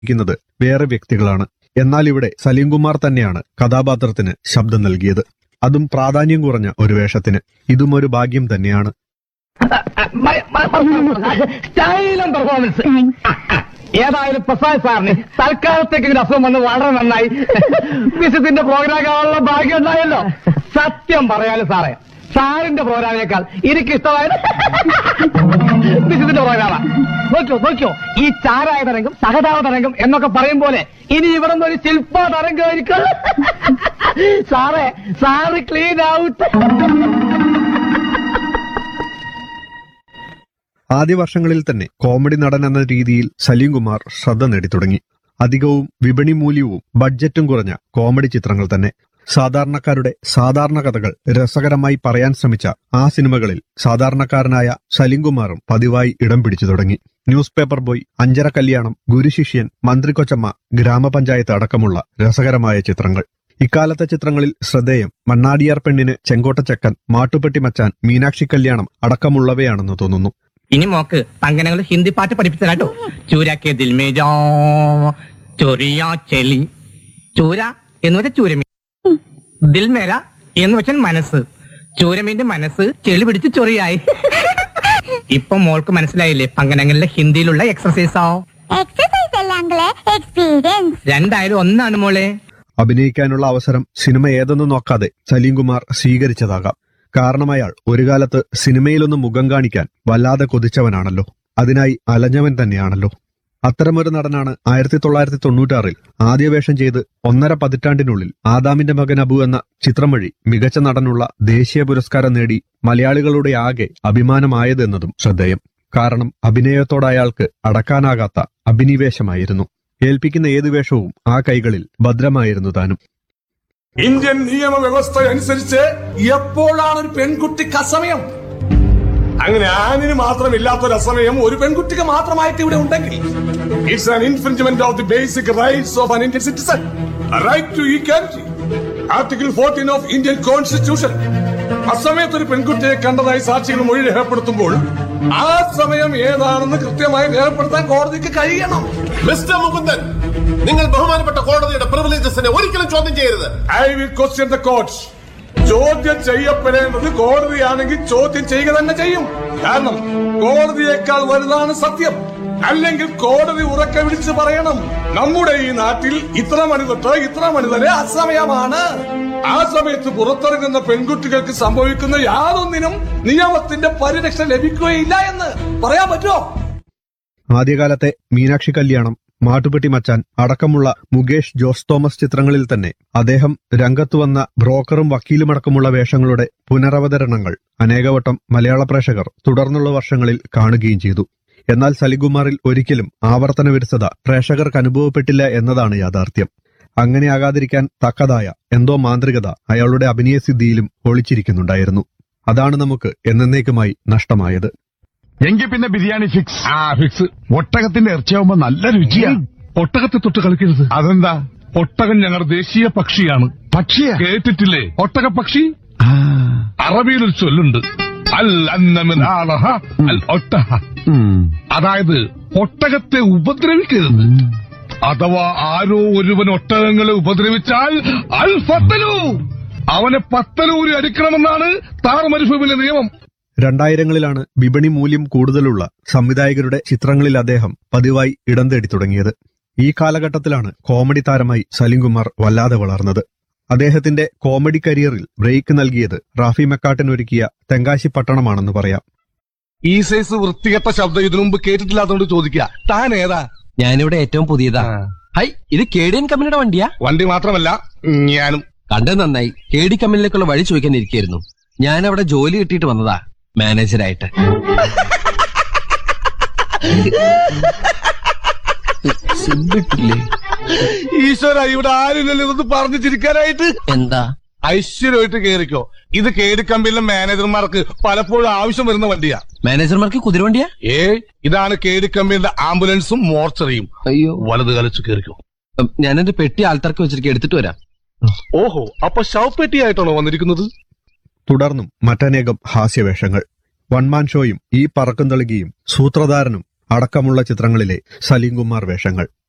ക്കുന്നത് വേറെ വ്യക്തികളാണ് എന്നാൽ ഇവിടെ സലീംകുമാർ തന്നെയാണ് കഥാപാത്രത്തിന് ശബ്ദം നൽകിയത് അതും പ്രാധാന്യം കുറഞ്ഞ ഒരു വേഷത്തിന് ഇതും ഒരു ഭാഗ്യം തന്നെയാണ് സ്റ്റൈലും പെർഫോമൻസ് ഏതായാലും പ്രസാദ് സാറിന് തൽക്കാലത്തേക്ക് ഒരു അസുഖം വന്ന് വളരെ നന്നായി വിശുദ്ധിന്റെ പ്രോഗ്രാം കാണാനുള്ള ഭാഗ്യം ഉണ്ടായല്ലോ സത്യം പറയാലോ സാറേ സാറിന്റെ പ്രോഗ്രാമിനേക്കാൾ എനിക്ക് ഇഷ്ടമായത് വിശുദ്ധിന്റെ പ്രോഗ്രാമാ നോക്കിയോ നോക്കിയോ ഈ ചാരായ തരംഗം സഹതാപ തരംഗം എന്നൊക്കെ പറയും പോലെ ഇനി ഇവിടെ നിന്ന് ഒരു ശില്പ തരംഗമായിരിക്കും സാറേ സാറ് ക്ലീൻ ഔട്ട് ആദ്യ വർഷങ്ങളിൽ തന്നെ കോമഡി നടൻ എന്ന രീതിയിൽ സലീംകുമാർ ശ്രദ്ധ നേടിത്തുടങ്ങി അധികവും വിപണി മൂല്യവും ബഡ്ജറ്റും കുറഞ്ഞ കോമഡി ചിത്രങ്ങൾ തന്നെ സാധാരണക്കാരുടെ സാധാരണ കഥകൾ രസകരമായി പറയാൻ ശ്രമിച്ച ആ സിനിമകളിൽ സാധാരണക്കാരനായ സലീംകുമാറും പതിവായി ഇടം പിടിച്ചു തുടങ്ങി ന്യൂസ് പേപ്പർ ബോയ് അഞ്ചര കല്യാണം ഗുരുശിഷ്യൻ മന്ത്രിക്കൊച്ചമ്മ ഗ്രാമപഞ്ചായത്ത് അടക്കമുള്ള രസകരമായ ചിത്രങ്ങൾ ഇക്കാലത്തെ ചിത്രങ്ങളിൽ ശ്രദ്ധേയം മണ്ണാടിയാർ പെണ്ണിന് ചെങ്കോട്ടച്ചക്കൻ മാട്ടുപ്പെട്ടി മച്ചാൻ മീനാക്ഷി കല്യാണം അടക്കമുള്ളവയാണെന്ന് തോന്നുന്നു ഇനി മോക്ക് പങ്കനങ്ങൾ ഹിന്ദി പാട്ട് പഠിപ്പിച്ചു തരാട്ടോ ചൂരാക്കെ ദിൽമേ ജോ ചൊറിയാ ചെലി ചൂര എന്ന് വെച്ചാൽ ചൂരമീൻ ദിൽമേര എന്ന് വെച്ചാൽ മനസ്സ് ചൂരമീന്റെ മനസ്സ് ചെളി പിടിച്ച് ചൊറിയായി ഇപ്പൊ മോൾക്ക് മനസ്സിലായില്ലേ പങ്കനങ്ങളിലെ ഹിന്ദിയിലുള്ള എക്സർസൈസോ എക്സസൈസ് അല്ല അങ്കിളെ എക്സ്പീരിയൻസ് രണ്ടായാലും ഒന്നാണ് മോളെ അഭിനയിക്കാനുള്ള അവസരം സിനിമ ഏതെന്ന് നോക്കാതെ സലീംകുമാർ സ്വീകരിച്ചതാകാം കാരണം അയാൾ ഒരു കാലത്ത് സിനിമയിലൊന്ന് മുഖം കാണിക്കാൻ വല്ലാതെ കൊതിച്ചവനാണല്ലോ അതിനായി അലഞ്ഞവൻ തന്നെയാണല്ലോ അത്തരമൊരു നടനാണ് ആയിരത്തി തൊള്ളായിരത്തി തൊണ്ണൂറ്റാറിൽ ആദ്യ വേഷം ചെയ്ത് ഒന്നര പതിറ്റാണ്ടിനുള്ളിൽ ആദാമിന്റെ മകൻ അബു എന്ന ചിത്രം വഴി മികച്ച നടനുള്ള ദേശീയ പുരസ്കാരം നേടി മലയാളികളുടെ ആകെ അഭിമാനമായതെന്നതും ശ്രദ്ധേയം കാരണം അഭിനയത്തോട് അയാൾക്ക് അടക്കാനാകാത്ത അഭിനിവേശമായിരുന്നു ഏൽപ്പിക്കുന്ന ഏതു വേഷവും ആ കൈകളിൽ ഭദ്രമായിരുന്നു താനും ഇന്ത്യൻ നിയമവ്യവസ്ഥ അനുസരിച്ച് എപ്പോഴാണ് ഒരു പെൺകുട്ടിക്ക് അസമയം അങ്ങനെ ആണിന് മാത്രമില്ലാത്തൊരു അസമയം ഒരു പെൺകുട്ടിക്ക് മാത്രമായിട്ട് ഇവിടെ ഉണ്ടെങ്കിൽ it's an infringement of the basic rights of an Indian citizen right to equality article fourteen of Indian constitution അസമയത്ത് ഒരു പെൺകുട്ടിയെ കണ്ടതായി സാക്ഷികൾ മൊഴി രേഖപ്പെടുത്തുമ്പോൾ ആ സമയം ഏതാണെന്ന് കൃത്യമായി രേഖപ്പെടുത്താൻ കോടതിക്ക് കഴിയണം മിസ്റ്റർ മുകുന്ദൻ നിങ്ങൾ ബഹുമാനപ്പെട്ട കോടതിയുടെ പ്രിവിലേജസിനെ ഒരിക്കലും ചോദ്യം ചെയ്യരുത് I will question the court ചോദ്യം ചെയ്യപ്പെടേണ്ടത് കോടതിയാണെങ്കിൽ ചോദ്യം ചെയ്യുക തന്നെ ചെയ്യും കാരണം കോടതിയേക്കാൾ വലുതാണ് സത്യം അല്ലെങ്കിൽ കോടതി ഉറക്കെ വിളിച്ച് പറയണം നമ്മുടെ ഈ നാട്ടിൽ ഇത്ര മണി തൊട്ട് ഇത്ര മണി വരെ അസമയമാണ് ആ സമയത്ത് പുറത്തിറങ്ങുന്ന പെൺകുട്ടികൾക്ക് സംഭവിക്കുന്ന യാതൊന്നിനും നിയമത്തിന്റെ പരിരക്ഷ ലഭിക്കുകയില്ല എന്ന് പറയാൻ പറ്റുമോ ആദ്യകാലത്തെ മീനാക്ഷി കല്യാണം മാട്ടുപെട്ടി മച്ചാൻ അടക്കമുള്ള മുകേഷ് ജോസ് തോമസ് ചിത്രങ്ങളിൽ തന്നെ അദ്ദേഹം രംഗത്തു വന്ന ബ്രോക്കറും വക്കീലുമടക്കമുള്ള വേഷങ്ങളുടെ പുനരവതരണങ്ങൾ അനേകവട്ടം മലയാള പ്രേക്ഷകർ തുടർന്നുള്ള വർഷങ്ങളിൽ കാണുകയും ചെയ്തു എന്നാൽ സലികുമാറിൽ ഒരിക്കലും ആവർത്തന വിരസത പ്രേക്ഷകർക്ക് അനുഭവപ്പെട്ടില്ല എന്നതാണ് യാഥാർത്ഥ്യം അങ്ങനെയാകാതിരിക്കാൻ തക്കതായ എന്തോ മാന്ത്രികത അയാളുടെ അഭിനയസിദ്ധിയിലും ഒളിച്ചിരിക്കുന്നുണ്ടായിരുന്നു അതാണ് നമുക്ക് എന്നേക്കുമായി നഷ്ടമായത് എങ്കിൽ പിന്നെ ബിരിയാണി ഫിക്സ് ആ ഫിക്സ് ഒട്ടകത്തിന്റെ ഇറച്ചിയാവുമ്പോ നല്ല രുചിയാ ഒട്ടകത്തെ തൊട്ട് കളിക്കരുത് അതെന്താ ഒട്ടകം ഞങ്ങളുടെ ദേശീയ പക്ഷിയാണ് പക്ഷിയാ കേട്ടിട്ടില്ലേ ഒട്ടക പക്ഷി ആ, അറബിയിൽ ഒരു ചൊല്ലുണ്ട് അൽ അന്നമിൻ ആളഹ അൽ ഒട്ടഹ ഉം. അതായത് ഒട്ടകത്തെ ഉപദ്രവിക്കരുത് അഥവാ ആരോ ഒരുവൻ ഒട്ടകങ്ങളെ ഉപദ്രവിച്ചാൽ അൽ ഫത്തലു അവനെ പത്തലൂരി അടിക്കണമെന്നാണ് താർ മരുഭൂമിയിലെ നിയമം രണ്ടായിരങ്ങളിലാണ് വിപണി മൂല്യം കൂടുതലുള്ള സംവിധായകരുടെ ചിത്രങ്ങളിൽ അദ്ദേഹം പതിവായി ഇടം തേടി തുടങ്ങിയത് ഈ കാലഘട്ടത്തിലാണ് കോമഡി താരമായി സലിംകുമാർ വല്ലാതെ വളർന്നത് അദ്ദേഹത്തിന്റെ കോമഡി കരിയറിൽ ബ്രേക്ക് നൽകിയത് റാഫി മെക്കാട്ടിനൊരുക്കിയ തെങ്കാശി പട്ടണമാണെന്ന് പറയാം ഈ സൈസ് വൃത്തികെട്ട ശബ്ദം ഇതിനു മുമ്പ് കേട്ടിട്ടില്ലാത്തോണ്ട് ചോദിക്കുക താൻ ഏതാ ഞാനിവിടെ ഏറ്റവും പുതിയതാ ഹൈ ഇത് കേടിയൻ കമ്പനിയുടെ വണ്ടിയാ വണ്ടി മാത്രമല്ല ഞാനും കണ്ടത് നന്നായി കേടി കമ്പനിയിലേക്കുള്ള വഴി ചോദിക്കാൻ ഇരിക്കായിരുന്നു ഞാൻ അവിടെ ജോലി കിട്ടിയിട്ട് വന്നതാ മാനേജരായിട്ട് ഈശ്വര ഇവിടെ ആരുമില്ലല്ലോ ഇതൊന്ന് പറഞ്ഞു ചിരിക്കാനായിട്ട് എന്താ ഐശ്വര്യമായിട്ട് കേറിക്കോ ഇത് കേടി കമ്പനിയിലെ മാനേജർമാർക്ക് പലപ്പോഴും ആവശ്യം വരുന്ന വണ്ടിയാ മാനേജർമാർക്ക് കുതിരവണ്ടിയാ ഏ ഇതാണ് കേടി കമ്പനിയുടെ ആംബുലൻസും മോർച്ചറിയും അയ്യോ വലത് കലച്ചു കേറിക്കോ ഉം, ഞാൻ എന്റെ പെട്ടി ആൾത്തർക്ക് വെച്ചിരിക്കും എടുത്തിട്ട് വരാം ഓഹോ അപ്പൊ ശവപ്പെട്ടിയായിട്ടാണോ വന്നിരിക്കുന്നത് തുടർന്നും മറ്റനേകം ഹാസ്യവേഷങ്ങൾ വൺമാൻ ഷോയും ഈ പറക്കും തളികയും സൂത്രധാരനും അടക്കമുള്ള ചിത്രങ്ങളിലെ സലീംകുമാർ വേഷങ്ങൾ